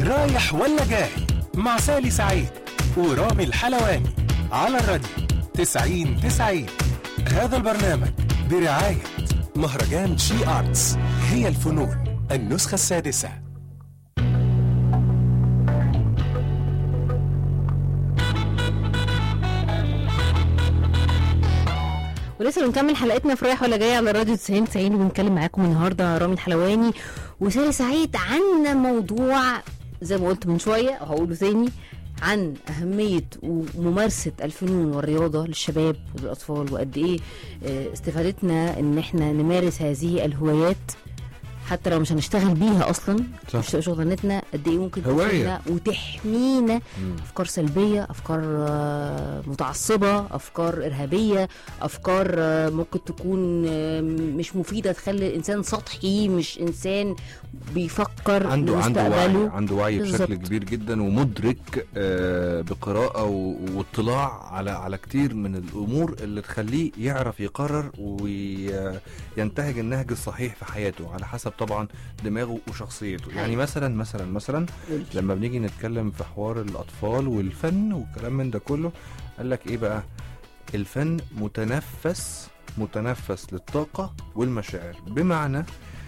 رايح ولا جاي مع سالي سعيد ورامي الحلواني على الراديو 90 90 هذا البرنامج برعاية مهرجان شي آرتس هي الفنون النسخة السادسة ولسه بنكمل حلقتنا في رايح ولا جاي على الراديو 90 90 وبنتكلم معاكم النهارده رامي الحلواني وسالي سعيد عن موضوع زي ما قلت من شويه هقوله تاني عن أهمية وممارسة الفنون والرياضة للشباب وللأطفال وقد إيه آه، استفادتنا إن إحنا نمارس هذه الهوايات حتى لو مش هنشتغل بيها أصلا صح. مش شغلانتنا قد إيه ممكن هواية. تفيدنا وتحمينا مم. افكار سلبيه افكار آه، متعصبه افكار ارهابيه افكار آه، ممكن تكون آه، مش مفيده تخلي الانسان سطحي مش انسان بيفكر عنده عنده وعي لمستقبله. عنده وعي بشكل بالظبط. كبير جدا ومدرك آه، بقراءة و- واطلاع على على كتير من الأمور اللي تخليه يعرف يقرر وينتهج النهج الصحيح في حياته على حسب طبعا دماغه وشخصيته يعني أيوة. مثلا مثلا مثلا قولي. لما بنيجي نتكلم في حوار الأطفال والفن والكلام من ده كله قال لك إيه بقى الفن متنفس متنفس للطاقة والمشاعر بمعنى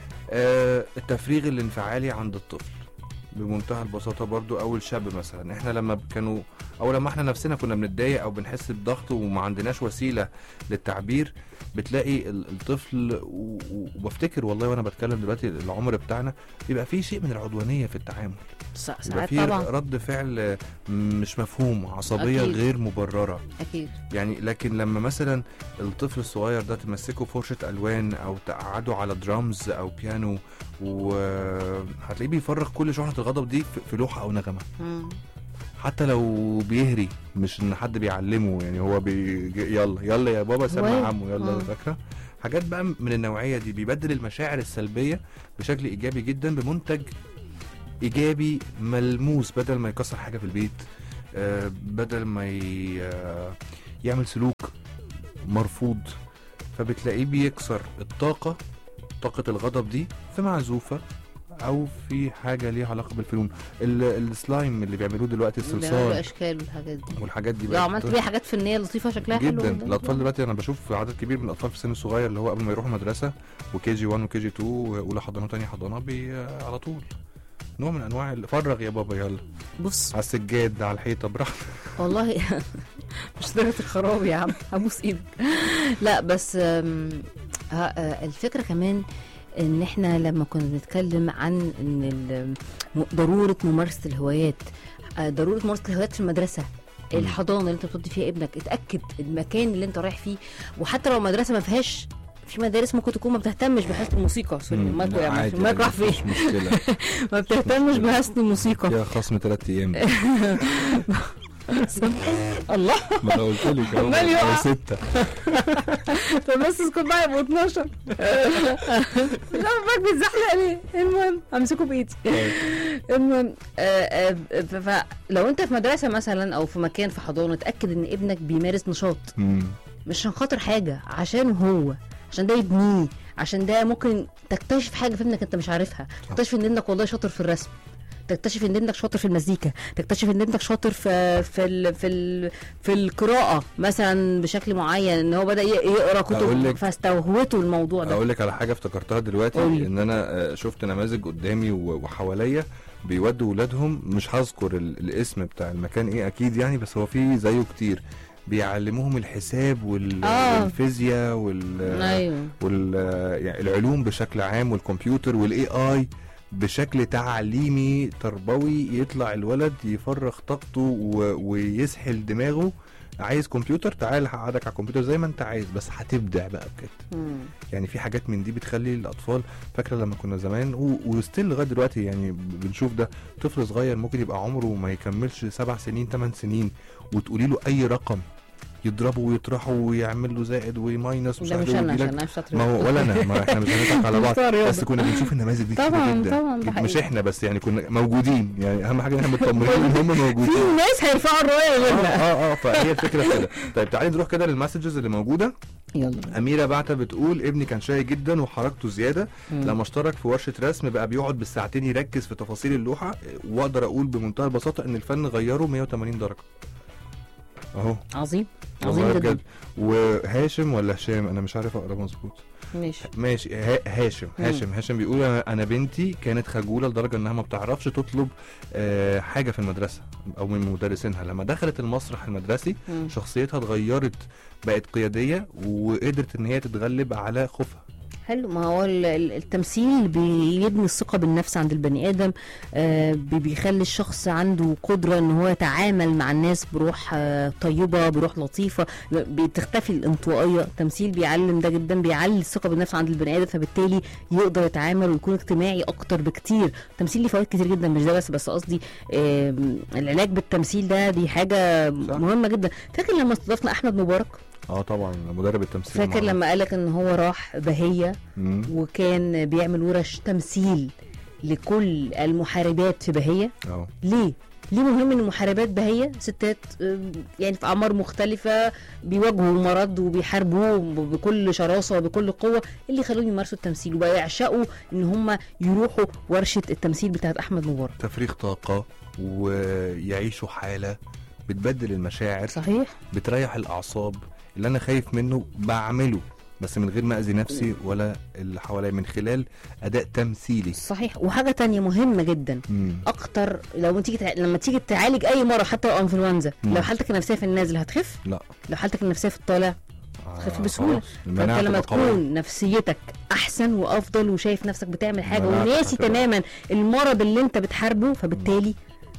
آه، التفريغ الانفعالي عند الطفل بمنتهى البساطة برضو أو الشاب مثلا احنا لما كانوا أو لما احنا نفسنا كنا بنتضايق أو بنحس بضغط وما عندناش وسيلة للتعبير بتلاقي ال- الطفل و- و- وبفتكر والله وأنا بتكلم دلوقتي العمر بتاعنا بيبقى فيه شيء من العدوانية في التعامل سا- بيبقى ساعات فيه طبعا رد فعل مش مفهوم عصبية أكيد. غير مبررة اكيد يعني لكن لما مثلا الطفل الصغير ده تمسكه فرشة ألوان أو تقعده على درامز أو بيانو وهتلاقيه بيفرغ كل شحنة الغضب دي في- في لوحة أو نغمة مم. حتى لو بيهري مش إن حد بيعلمه يعني هو بي... يلا يلا يا بابا سمع هواية. عمو يلا آه. فاكرة حاجات بقى من النوعية دي بيبدل المشاعر السلبية بشكل إيجابي جدا بمنتج إيجابي ملموس بدل ما يكسر حاجة في البيت آه، بدل ما ي... آه، يعمل سلوك مرفوض فبتلاقيه بيكسر الطاقة طاقة الغضب دي في معزوفة أو في حاجة ليها علاقة بالفنون ال- السلايم اللي بيعملوه دلوقتي بيعملوا الصلصال اشكال والحاجات دي والحاجات دي لو بقت عملت بيها حاجات فنيه لطيفه شكلها حلو جدا ده. الاطفال دلوقتي انا بشوف عدد كبير من الاطفال في السن الصغير اللي هو قبل ما يروحوا مدرسه وكي جي 1 وكي جي 2 واولى حضانه وتانية حضانه بي على طول نوع من انواع ال- فرغ يا بابا يلا بص على السجاد على الحيطه براحتك والله مش درجة الخراب يا عم هبوس ايدك لا بس آم، ها- آه، الفكرة كمان ان احنا لما كنا بنتكلم عن ان ال- م- ضرورة ممارسة الهوايات آه، ضرورة ممارسة الهوايات في المدرسة مم. الحضانة اللي انت بتودي فيها ابنك اتأكد المكان اللي انت رايح فيه وحتى لو مدرسة ما فيهاش في مدارس ممكن تكون ما بتهتمش بحسن الموسيقى سوري مم، المايك وقع عادي، المايك راح عادي، فين مش مشكله ما بتهتمش بحسن الموسيقى فيها خصم ثلاث ايام الله ما انا قلت لك اهو عمال يقع. أو ستة طب بس اسكت بقى يبقوا 12 لا باك بيتزحلق ليه المهم امسكه بايدي المهم آه، آه، ف- فلو انت في مدرسه مثلا او في مكان في حضانه اتاكد ان ابنك بيمارس نشاط مم. مش عشان خاطر حاجه عشان هو عشان ده يبنيه عشان ده ممكن تكتشف حاجه في ابنك انت مش عارفها تكتشف ان ابنك والله شاطر في الرسم تكتشف ان ابنك شاطر في المزيكا تكتشف ان ابنك شاطر في في ال في ال في القراءه مثلا بشكل معين ان هو بدا ي- يقرا أقول كتب لك- فاستوهوته الموضوع ده اقول لك على حاجه افتكرتها دلوقتي قولي. ان انا آه، شفت نماذج قدامي و- وحواليا بيودوا ولادهم مش هذكر ال- الاسم بتاع المكان ايه اكيد يعني بس هو في زيه كتير بيعلموهم الحساب وال... آه. والفيزياء وال... ايوه وال يعني العلوم بشكل عام والكمبيوتر والاي اي بشكل تعليمي تربوي يطلع الولد يفرغ طاقته و... ويسحل دماغه عايز كمبيوتر تعال هقعدك على الكمبيوتر زي ما انت عايز بس هتبدع بقى بجد مم. يعني في حاجات من دي بتخلي الاطفال فاكره لما كنا زمان و- وستيل لغايه دلوقتي يعني بنشوف ده طفل صغير ممكن يبقى عمره ما يكملش سبع سنين ثمان سنين وتقولي له اي رقم يضربه ويطرحه ويعمل له زائد وماينس ده مش انا ويجيلك- عشان انا مش شاطر ما هو ولا انا ما احنا مش هنضحك على بعض مختار رياضة. بس كنا بنشوف النماذج دي كتير طبعا جدا طبعا ده مش حقيقي. احنا بس يعني كنا موجودين يعني اهم حاجه ان احنا مطمنين ان هم في موجودين ناس هيرفعوا الرايه اه غيرنا اه اه فهي الفكره في كده طيب تعالي نروح كده للمسجز اللي موجوده يلا اميره بعتة بتقول ابني كان شقي جدا وحركته زياده مم. لما اشترك في ورشه رسم بقى بيقعد بالساعتين يركز في تفاصيل اللوحه واقدر اقول بمنتهى البساطه ان الفن غيره 180 درجه اهو عظيم عظيم والله جدا بجد وهاشم ولا هشام انا مش عارف اقرا مظبوط ماشي ماشي ها- هاشم مم. هاشم هاشم بيقول انا أنا بنتي كانت خجوله لدرجه انها ما بتعرفش تطلب آه، حاجه في المدرسه او من مدرسينها لما دخلت المسرح المدرسي مم. شخصيتها اتغيرت بقت قياديه وقدرت ان هي تتغلب على خوفها حلو ما هو ال- ال- التمثيل بيبني الثقة بالنفس عند البني آدم آه، بي- بيخلي الشخص عنده قدرة ان هو يتعامل مع الناس بروح آه، طيبة بروح لطيفة بتختفي الانطوائية التمثيل بيعلم ده جدا بيعلي الثقة بالنفس عند البني آدم فبالتالي يقدر يتعامل ويكون اجتماعي اكتر بكتير التمثيل ليه فوائد كتير جدا مش ده بس بس قصدي آم، العلاج بالتمثيل ده دي حاجة صح. مهمة جدا فاكر لما استضفنا احمد مبارك اه طبعا مدرب التمثيل فاكر معروف. لما قالك ان هو راح بهية مم. وكان بيعمل ورش تمثيل لكل المحاربات في بهية اه ليه؟ ليه مهم ان محاربات بهية ستات آم، يعني في اعمار مختلفة بيواجهوا مرض وبيحاربوه ب- بكل شراسة وبكل قوة اللي خلوهم يمارسوا التمثيل وبقى يعشقوا ان هم يروحوا ورشة التمثيل بتاعت احمد مبارك تفريغ طاقه ويعيشوا حاله بتبدل المشاعر صحيح بتريح الاعصاب اللي انا خايف منه بعمله بس من غير ما اذي نفسي ولا اللي حواليا من خلال اداء تمثيلي صحيح وحاجة تانية مهمة جدا مم. اكتر لو تيجي تع... لما تيجي تعالج اي مرض حتى لو انفلونزا مم. لو حالتك النفسيه في النازل هتخف لا لو حالتك النفسيه في الطالع خف بسهولة. خلاص. المناعة فانت لما تبقى قوية. تكون نفسيتك احسن وافضل وشايف نفسك بتعمل حاجه مناعتك وناسي هتبقى- تماما المرض اللي انت بتحاربه فبالتالي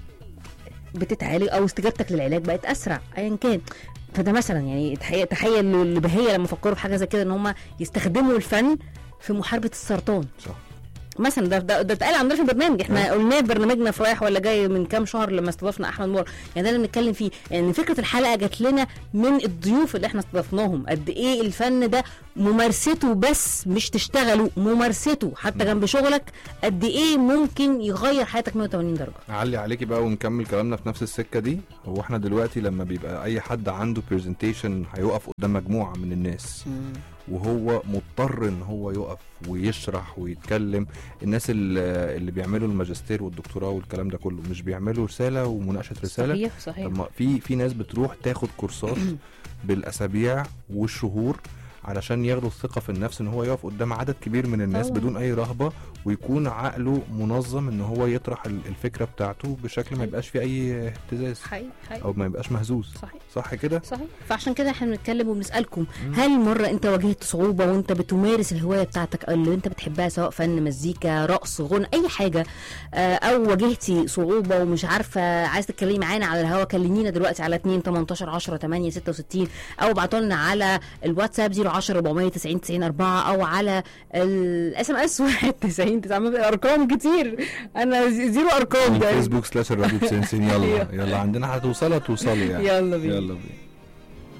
بتتعالج او استجابتك للعلاج بقت اسرع ايا كان فده مثلا يعني تحيه تحيه لبهيه لما فكروا في حاجه زي كده ان هم يستخدموا الفن في محاربه السرطان صح مثلا ده ده, ده اتقال عندنا في البرنامج احنا قلناه في برنامجنا في رايح ولا جاي من كام شهر لما استضفنا احمد مور يعني ده اللي بنتكلم فيه يعني فكره الحلقه جات لنا من الضيوف اللي احنا استضفناهم قد ايه الفن ده ممارسته بس مش تشتغله ممارسته حتى جنب شغلك قد ايه ممكن يغير حياتك 180 درجه اعلي عليكي بقى ونكمل كلامنا في نفس السكه دي هو احنا دلوقتي لما بيبقى اي حد عنده برزنتيشن هيقف قدام مجموعه من الناس وهو مضطر ان هو يقف ويشرح ويتكلم الناس اللي, اللي بيعملوا الماجستير والدكتوراه والكلام ده كله مش بيعملوا رساله ومناقشه رساله صحيح صحيح طب ما في في ناس بتروح تاخد كورسات بالاسابيع والشهور علشان ياخدوا الثقه في النفس ان هو يقف قدام عدد كبير من الناس طبعا. بدون اي رهبه ويكون عقله منظم ان هو يطرح ال- الفكره بتاعته بشكل ما يبقاش فيه اي اهتزاز حقيقي حقيقي او ما يبقاش مهزوز صحيح صح كده صحيح فعشان كده احنا بنتكلم وبنسالكم هل مره انت واجهت صعوبه وانت بتمارس الهوايه بتاعتك أو اللي انت بتحبها سواء فن مزيكا رقص غنى اي حاجه آه، او واجهتي صعوبه ومش عارفه عايز تتكلمي معانا على الهوا كلمينا دلوقتي على 2 18 10 8 66 او ابعتوا لنا على الواتساب 010 490 90 4 او على الاس ام اس 91 9 ارقام كتير انا زي- زيرو ارقام ده فيسبوك سلاش الراديو 90 يلا يلا عندنا هتوصلها توصلي يعني يلا بينا يلا بينا